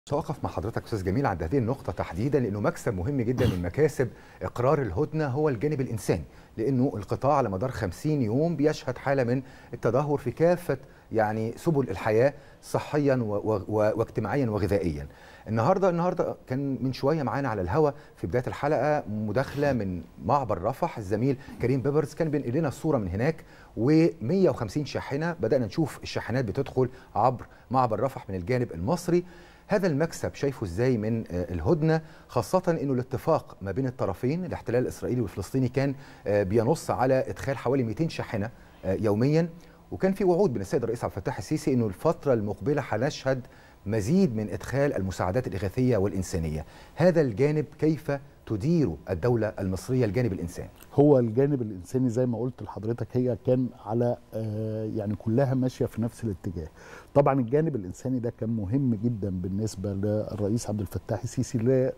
سأقف مع حضرتك أستاذ جميل عند هذه النقطة تحديدا لأنه مكسب مهم جدا من مكاسب إقرار الهدنة هو الجانب الإنساني لأنه القطاع على مدار 50 يوم بيشهد حالة من التدهور في كافة يعني سبل الحياة صحيا و و و واجتماعيا وغذائيا النهارده النهارده كان من شويه معانا على الهوا في بدايه الحلقه مداخله من معبر رفح الزميل كريم بيبرز كان بينقل لنا الصوره من هناك و150 شاحنه بدانا نشوف الشاحنات بتدخل عبر معبر رفح من الجانب المصري هذا المكسب شايفه ازاي من الهدنه خاصه انه الاتفاق ما بين الطرفين الاحتلال الاسرائيلي والفلسطيني كان بينص على ادخال حوالي 200 شاحنه يوميا وكان في وعود من السيد الرئيس عبد الفتاح السيسي انه الفتره المقبله هنشهد مزيد من ادخال المساعدات الاغاثيه والانسانيه هذا الجانب كيف تدير الدوله المصريه الجانب الانساني هو الجانب الانساني زي ما قلت لحضرتك هي كان على يعني كلها ماشيه في نفس الاتجاه طبعا الجانب الانساني ده كان مهم جدا بالنسبه للرئيس عبد الفتاح السيسي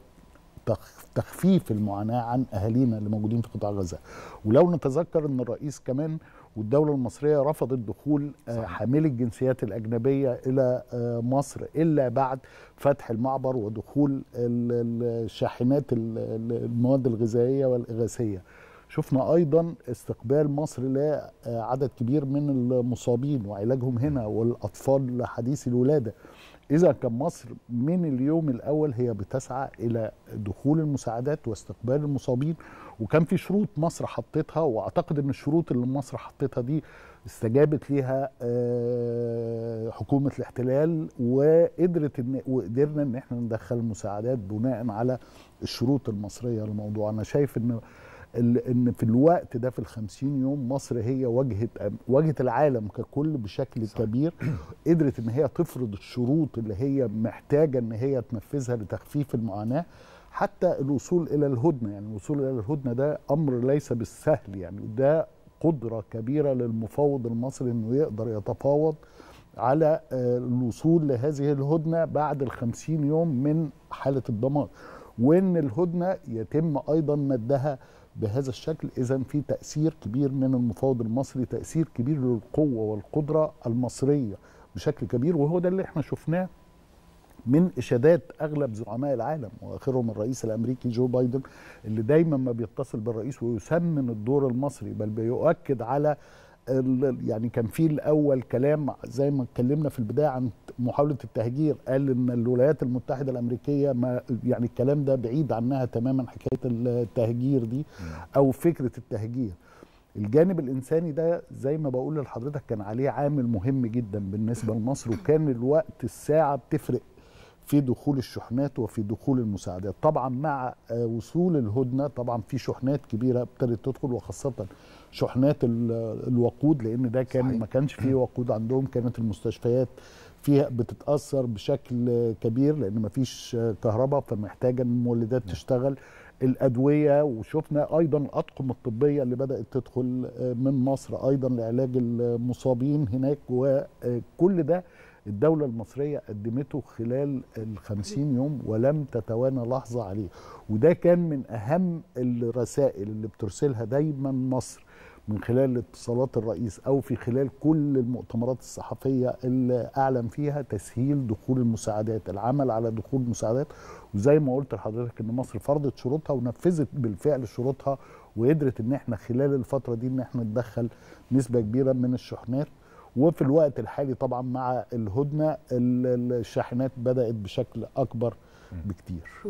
تخفيف المعاناه عن اهالينا اللي موجودين في قطاع غزه ولو نتذكر ان الرئيس كمان والدوله المصريه رفضت دخول حاملي الجنسيات الاجنبيه الى مصر الا بعد فتح المعبر ودخول الشاحنات المواد الغذائيه والاغاثيه شفنا ايضا استقبال مصر لعدد كبير من المصابين وعلاجهم هنا والاطفال حديثي الولاده اذا كان مصر من اليوم الاول هي بتسعى الى دخول المساعدات واستقبال المصابين وكان في شروط مصر حطتها واعتقد ان الشروط اللي مصر حطتها دي استجابت ليها حكومه الاحتلال وقدرت ان وقدرنا ان احنا ندخل المساعدات بناء على الشروط المصريه للموضوع انا شايف ان ان في الوقت ده في الخمسين يوم مصر هي واجهت واجهت العالم ككل بشكل صح. كبير قدرت ان هي تفرض الشروط اللي هي محتاجه ان هي تنفذها لتخفيف المعاناه حتى الوصول الى الهدنه يعني الوصول الى الهدنه ده امر ليس بالسهل يعني ده قدره كبيره للمفاوض المصري انه يقدر يتفاوض على الوصول لهذه الهدنه بعد الخمسين يوم من حاله الدمار وان الهدنه يتم ايضا مدها بهذا الشكل اذا في تاثير كبير من المفاوض المصري تاثير كبير للقوه والقدره المصريه بشكل كبير وهو ده اللي احنا شفناه من اشادات اغلب زعماء العالم واخرهم الرئيس الامريكي جو بايدن اللي دايما ما بيتصل بالرئيس ويسمن الدور المصري بل بيؤكد على يعني كان في الاول كلام زي ما اتكلمنا في البدايه عن محاوله التهجير قال ان الولايات المتحده الامريكيه ما يعني الكلام ده بعيد عنها تماما حكايه التهجير دي او فكره التهجير الجانب الانساني ده زي ما بقول لحضرتك كان عليه عامل مهم جدا بالنسبه لمصر وكان الوقت الساعه بتفرق في دخول الشحنات وفي دخول المساعدات طبعا مع وصول الهدنه طبعا في شحنات كبيره ابتدت تدخل وخاصه شحنات الوقود لان ده كان صحيح. ما كانش فيه وقود عندهم كانت المستشفيات فيها بتتاثر بشكل كبير لان ما فيش كهرباء فمحتاجه المولدات تشتغل الادويه وشفنا ايضا الاطقم الطبيه اللي بدات تدخل من مصر ايضا لعلاج المصابين هناك وكل ده الدولة المصرية قدمته خلال الخمسين يوم ولم تتوانى لحظة عليه وده كان من أهم الرسائل اللي بترسلها دايما مصر من خلال اتصالات الرئيس أو في خلال كل المؤتمرات الصحفية اللي أعلن فيها تسهيل دخول المساعدات العمل على دخول المساعدات وزي ما قلت لحضرتك ان مصر فرضت شروطها ونفذت بالفعل شروطها وقدرت ان احنا خلال الفترة دي ان احنا ندخل نسبة كبيرة من الشحنات وفي الوقت الحالي طبعا مع الهدنه الشاحنات بدات بشكل اكبر بكتير